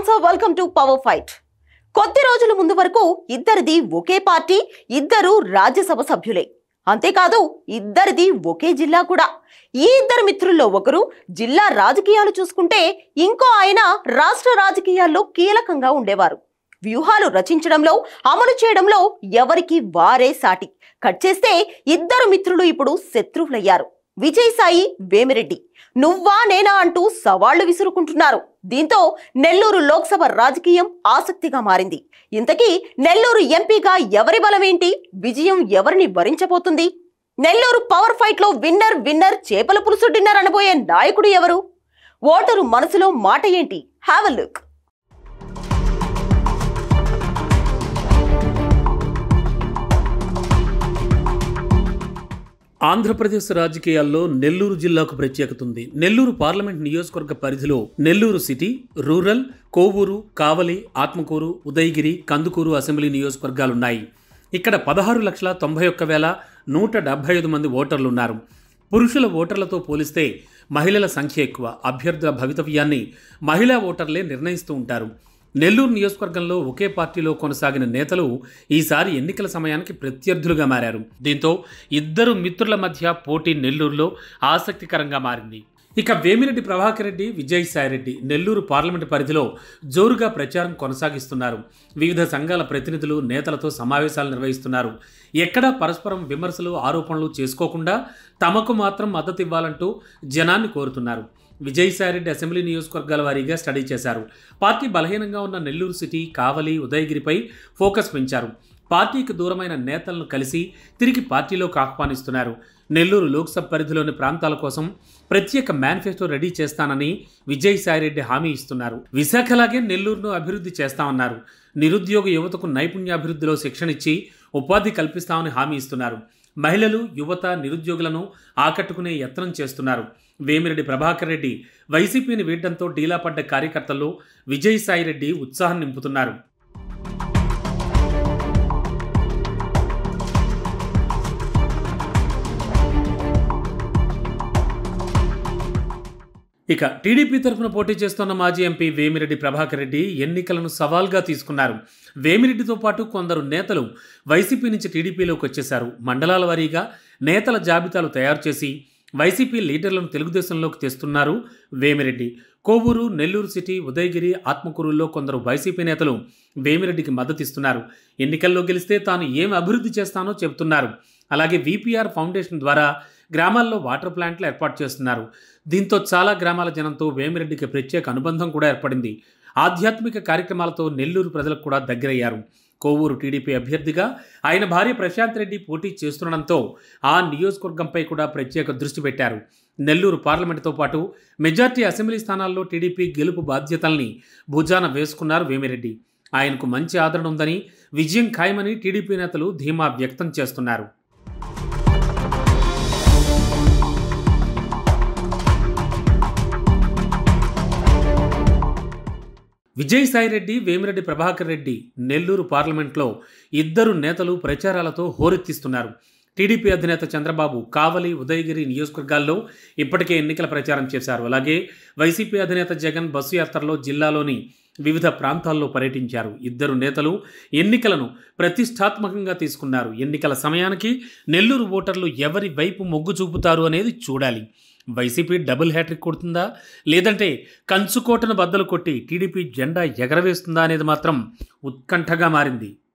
also welcome to power fight కొద్ది రోజుల ముందు వరకు ఇద్దరిది ఒకే పార్టీ ఇద్దరు రాజ్యసభ సభ్యులే అంతేకాదు ఇద్దరిది ఒకే జిల్లా కూడా ఈ ఇద్దరు మిత్రుల్లో ఒకరు జిల్లా రాజకీయాలు చూసుకుంటే ఇంకో ఆయన రాష్ట్ర రాజకీయాల్లో కీలకంగా ఉండేవారు వ్యూహాలు రచించడంలో అమలు చేయడంలో ఎవరికి వారే సాటి కట్ చేస్తే ఇద్దరు మిత్రులు ఇప్పుడు శత్రువులయ్యారు విజయసాయి వేమిరెడ్డి నువ్వా నేనా అంటూ సవాళ్లు విసురుకుంటున్నారు దీంతో నెల్లూరు లోక్సభ రాజకీయం ఆసక్తిగా మారింది ఇంతకీ నెల్లూరు ఎంపీగా ఎవరి బలమేంటి విజయం ఎవరిని వరించబోతుంది నెల్లూరు పవర్ ఫైట్ లో విన్నర్ విన్నర్ చేపల పులుసు డిన్నర్ అనబోయే నాయకుడు ఎవరు ఓటరు మనసులో మాట ఏంటి హ్యావ్ అ లుక్ ఆంధ్రప్రదేశ్ రాజకీయాల్లో నెల్లూరు జిల్లాకు ప్రత్యేకత ఉంది నెల్లూరు పార్లమెంట్ నియోజకవర్గ పరిధిలో Nellore city rural Kovur Kavali Atmakur Udayagiri Kandukur assembly నియోజకవర్గాలున్నాయి ఇక్కడ పదహారు లక్షల తొంభై ఒక్క వేల నూట డెబ్బై ఐదు మంది ఓటర్లు ఉన్నారు పురుషుల ఓటర్లతో పోలిస్తే మహిళల సంఖ్య ఎక్కువ అభ్యర్థుల భవితవ్యాన్ని మహిళా ఓటర్లే నిర్ణయిస్తూ ఉంటారు నెల్లూరు నియోజకవర్గంలో ఒకే పార్టీలో కొనసాగిన నేతలు ఈసారి ఎన్నికల సమయానికి ప్రత్యర్థులుగా మారారు దీంతో ఇద్దరు మిత్రుల మధ్య పోటీ నెల్లూరులో ఆసక్తికరంగా మారింది ఇక వేమిరెడ్డి ప్రభాకర్ రెడ్డి విజయసాయిరెడ్డి నెల్లూరు పార్లమెంటు పరిధిలో జోరుగా ప్రచారం కొనసాగిస్తున్నారు వివిధ సంఘాల ప్రతినిధులు నేతలతో సమావేశాలు నిర్వహిస్తున్నారు ఎక్కడా పరస్పరం విమర్శలు ఆరోపణలు చేసుకోకుండా తమకు మాత్రం మద్దతు ఇవ్వాలంటూ జనాన్ని కోరుతున్నారు విజయసాయిరెడ్డి అసెంబ్లీ నియోజకవర్గాల వారీగా స్టడీ చేశారు పార్టీ బలహీనంగా ఉన్న నెల్లూరు సిటీ కావలి ఉదయగిరిపై ఫోకస్ పెంచారు పార్టీకి దూరమైన నేతలను కలిసి తిరిగి పార్టీలోకి ఆహ్వానిస్తున్నారు నెల్లూరు లోక్సభ పరిధిలోని ప్రాంతాల కోసం ప్రత్యేక మేనిఫెస్టో రెడీ చేస్తానని విజయసాయిరెడ్డి హామీ ఇస్తున్నారు విశాఖలాగే నెల్లూరును అభివృద్ధి చేస్తామన్నారు నిరుద్యోగ యువతకు నైపుణ్యాభివృద్ధిలో శిక్షణ ఇచ్చి ఉపాధి కల్పిస్తామని హామీ ఇస్తున్నారు మహిళలు యువత నిరుద్యోగులను ఆకట్టుకునే యత్నం చేస్తున్నారు వేమిరెడ్డి ప్రభాకర్ రెడ్డి వైసీపీని వీడడంతో డీలాపడ్డ కార్యకర్తల్లో విజయసాయిరెడ్డి ఉత్సాహం నింపుతున్నారు ఇక టీడీపీ తరఫున పోటీ చేస్తున్న మాజీ ఎంపీ వేమిరెడ్డి ప్రభాకర్ రెడ్డి ఎన్నికలను సవాల్గా తీసుకున్నారు వేమిరెడ్డితో పాటు కొందరు నేతలు వైసీపీ నుంచి టీడీపీలోకి వచ్చేశారు మండలాల వారీగా నేతల జాబితాలు తయారు చేసి వైసీపీ లీడర్లను తెలుగుదేశంలోకి తెస్తున్నారు వేమిరెడ్డి కోవూరు నెల్లూరు సిటీ ఉదయగిరి ఆత్మకూరుల్లో కొందరు వైసీపీ నేతలు వేమిరెడ్డికి మద్దతిస్తున్నారు ఎన్నికల్లో గెలిస్తే తాను ఏం అభివృద్ధి చేస్తానో చెబుతున్నారు అలాగే విపిఆర్ ఫౌండేషన్ ద్వారా గ్రామాల్లో వాటర్ ప్లాంట్లు ఏర్పాటు చేస్తున్నారు దీంతో చాలా గ్రామాల జనంతో వేమిరెడ్డికి ప్రత్యేక అనుబంధం కూడా ఏర్పడింది ఆధ్యాత్మిక కార్యక్రమాలతో నెల్లూరు ప్రజలకు కూడా దగ్గరయ్యారు కోవూరు టీడీపీ అభ్యర్థిగా ఆయన భార్య ప్రశాంత్ రెడ్డి పోటీ చేస్తుండడంతో ఆ నియోజకవర్గంపై కూడా ప్రత్యేక దృష్టి పెట్టారు నెల్లూరు పార్లమెంటుతో పాటు మెజార్టీ అసెంబ్లీ స్థానాల్లో టీడీపీ గెలుపు బాధ్యతల్ని భుజాన వేసుకున్నారు వేమిరెడ్డి ఆయనకు మంచి ఆదరణ ఉందని విజయం ఖాయమని టీడీపీ నేతలు ధీమా వ్యక్తం చేస్తున్నారు విజయసాయిరెడ్డి వేమిరెడ్డి ప్రభాకర్ రెడ్డి నెల్లూరు పార్లమెంట్లో ఇద్దరు నేతలు ప్రచారాలతో హోరెత్తిస్తున్నారు టీడీపీ అధినేత చంద్రబాబు కావలి ఉదయగిరి నియోజకవర్గాల్లో ఇప్పటికే ఎన్నికల ప్రచారం చేశారు అలాగే వైసీపీ అధినేత జగన్ బస్సు యాత్రలో జిల్లాలోని వివిధ ప్రాంతాల్లో పర్యటించారు ఇద్దరు నేతలు ఎన్నికలను ప్రతిష్టాత్మకంగా తీసుకున్నారు ఎన్నికల సమయానికి నెల్లూరు ఓటర్లు ఎవరి వైపు మొగ్గు చూపుతారు అనేది చూడాలి వైసీపీ డబుల్ హ్యాట్రిక్ కొడుతుందా లేదంటే కంచుకోటను బద్దలు కొట్టి టీడీపీ జెండా ఎగరవేస్తుందా అనేది మాత్రం ఉత్కంఠగా మారింది